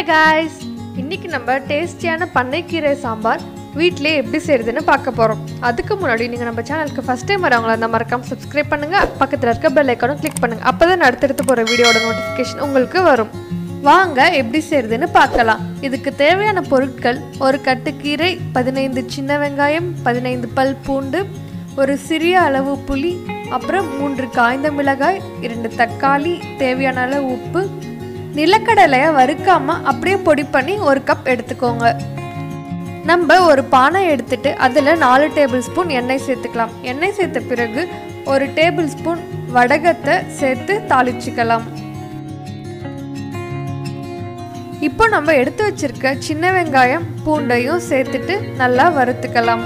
guys இன்னைக்கு நம்ம டேஸ்டியான பண்ணைக்கீரை சாம்பார் வீட்டிலே எப்படி செய்யறதுன்னு பார்க்க போகிறோம் அதுக்கு முன்னாடி நீங்கள் நம்ம சேனலுக்கு ஃபஸ்ட் டைம் வரவங்களா இருந்தால் மறக்காம சப்ஸ்கிரைப் பண்ணுங்கள் பக்கத்தில் இருக்க பெல் ஐக்கானும் கிளிக் பண்ணுங்கள் அப்போ தான் அடுத்தடுத்து போகிற வீடியோட நோட்டிஃபிகேஷன் உங்களுக்கு வரும் வாங்க எப்படி செய்யறதுன்னு பார்க்கலாம் இதுக்கு தேவையான பொருட்கள் ஒரு கட்டுக்கீரை பதினைந்து சின்ன வெங்காயம் பதினைந்து பல் பூண்டு ஒரு சிறிய அளவு புளி அப்புறம் மூன்று காய்ந்த மிளகாய் இரண்டு தக்காளி தேவையான அளவு உப்பு நிலக்கடலையை வறுக்காம அப்படியே பொடி பண்ணி ஒரு கப் எடுத்துக்கோங்க நம்ம ஒரு பானை எடுத்துட்டு அதில் நாலு டேபிள் ஸ்பூன் எண்ணெய் சேர்த்துக்கலாம் எண்ணெய் சேர்த்த பிறகு ஒரு டேபிள் ஸ்பூன் வடகத்தை சேர்த்து தாளிச்சுக்கலாம் இப்போ நம்ம எடுத்து வச்சிருக்க சின்ன வெங்காயம் பூண்டையும் சேர்த்துட்டு நல்லா வறுத்துக்கலாம்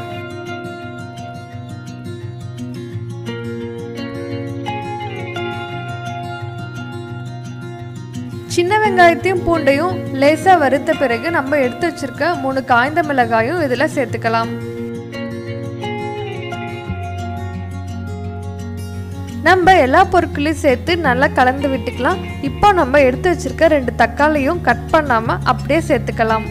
சின்ன வெங்காயத்தையும் பூண்டையும் லேசாக வறுத்த பிறகு நம்ம எடுத்து வச்சிருக்க மூணு காய்ந்த மிளகாயும் இதில் சேர்த்துக்கலாம் நம்ம எல்லா பொருட்களையும் சேர்த்து நல்லா கலந்து விட்டுக்கலாம் இப்போ நம்ம எடுத்து வச்சிருக்க ரெண்டு தக்காளியும் கட் பண்ணாம அப்படியே சேர்த்துக்கலாம்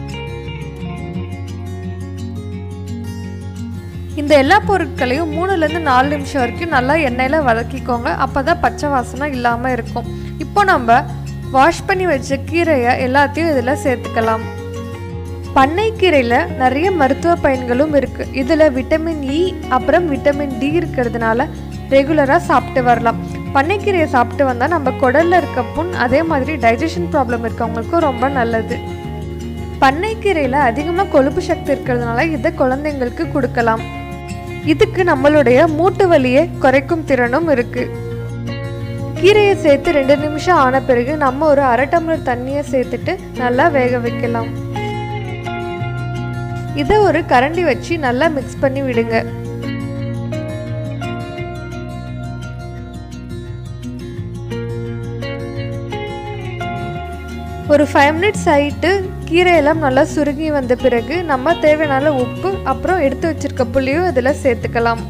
இந்த எல்லா பொருட்களையும் மூணுலேருந்து நாலு நிமிஷம் வரைக்கும் நல்லா எண்ணெயில் வதக்கிக்கோங்க அப்போ தான் பச்சை வாசனை இல்லாமல் இருக்கும் இப்போ நம்ம வாஷ் பண்ணி வச்ச கீரையை எல்லாத்தையும் இதில் சேர்த்துக்கலாம் பண்ணைக்கீரையில் நிறைய மருத்துவ பயன்களும் இருக்குது இதில் விட்டமின் இ அப்புறம் விட்டமின் டி இருக்கிறதுனால ரெகுலராக சாப்பிட்டு வரலாம் பண்ணைக்கீரையை சாப்பிட்டு வந்தால் நம்ம குடலில் இருக்க புண் அதே மாதிரி டைஜஷன் ப்ராப்ளம் இருக்கவங்களுக்கும் ரொம்ப நல்லது பண்ணைக்கீரையில் அதிகமாக கொழுப்பு சக்தி இருக்கிறதுனால இதை குழந்தைங்களுக்கு கொடுக்கலாம் இதுக்கு நம்மளுடைய மூட்டு வலியை குறைக்கும் திறனும் இருக்குது கீரையை சேர்த்து ரெண்டு நிமிஷம் ஆன பிறகு நம்ம ஒரு அரை டம்ளர் தண்ணியை சேர்த்துட்டு நல்லா வேக வைக்கலாம் இதை ஒரு கரண்டி வச்சு நல்லா மிக்ஸ் பண்ணி விடுங்க ஒரு ஃபைவ் மினிட்ஸ் ஆகிட்டு கீரையெல்லாம் நல்லா சுருங்கி வந்த பிறகு நம்ம தேவையான உப்பு அப்புறம் எடுத்து வச்சிருக்க புளியும் இதில் சேர்த்துக்கலாம்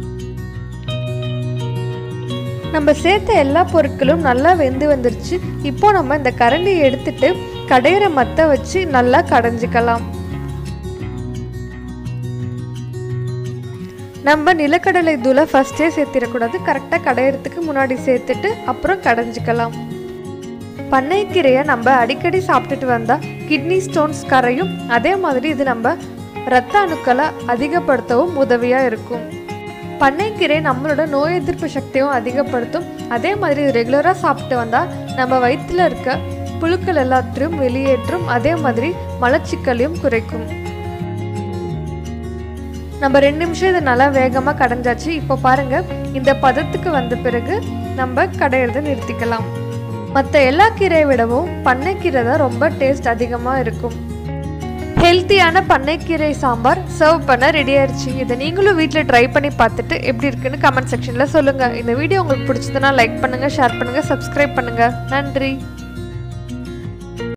நம்ம சேர்த்த எல்லா பொருட்களும் நல்லா வெந்து வந்துருச்சு இப்போ நம்ம இந்த கரண்டியை எடுத்துட்டு கடையிற மத்த வச்சு நல்லா கடைஞ்சிக்கலாம் நம்ம நிலக்கடலை தூளை ஃபஸ்ட்டே சேர்த்திடக்கூடாது கரெக்டாக கடையிறதுக்கு முன்னாடி சேர்த்துட்டு அப்புறம் கடைஞ்சிக்கலாம் பண்ணைக்கீரையை நம்ம அடிக்கடி சாப்பிட்டுட்டு வந்தால் கிட்னி ஸ்டோன்ஸ் கரையும் அதே மாதிரி இது நம்ம இரத்த அணுக்களை அதிகப்படுத்தவும் உதவியாக இருக்கும் பண்ணைக்கீரை நம்மளோட நோய் எதிர்ப்பு சக்தியும் அதிகப்படுத்தும் அதே மாதிரி ரெகுலராக சாப்பிட்டு வந்தால் நம்ம வயிற்றில் இருக்க புழுக்கள் எல்லாத்தையும் வெளியேற்றும் அதே மாதிரி மலச்சிக்கலையும் குறைக்கும் நம்ம ரெண்டு நிமிஷம் இதை நல்லா வேகமாக கடைஞ்சாச்சு இப்போ பாருங்க இந்த பதத்துக்கு வந்த பிறகு நம்ம கடையிறத நிறுத்திக்கலாம் மற்ற எல்லா கீரையை விடவும் பண்ணைக்கீரை தான் ரொம்ப டேஸ்ட் அதிகமாக இருக்கும் ஹெல்த்தியான பண்ணைக்கீரை சாம்பார் சர்வ் பண்ண ரெடி ஆயிடுச்சு இதை நீங்களும் வீட்டில் ட்ரை பண்ணி பார்த்துட்டு எப்படி இருக்குன்னு கமெண்ட் செக்ஷனில் சொல்லுங்கள் இந்த வீடியோ உங்களுக்கு பிடிச்சதுன்னா லைக் பண்ணுங்கள் ஷேர் பண்ணுங்கள் சப்ஸ்கிரைப் பண்ணுங்கள் நன்றி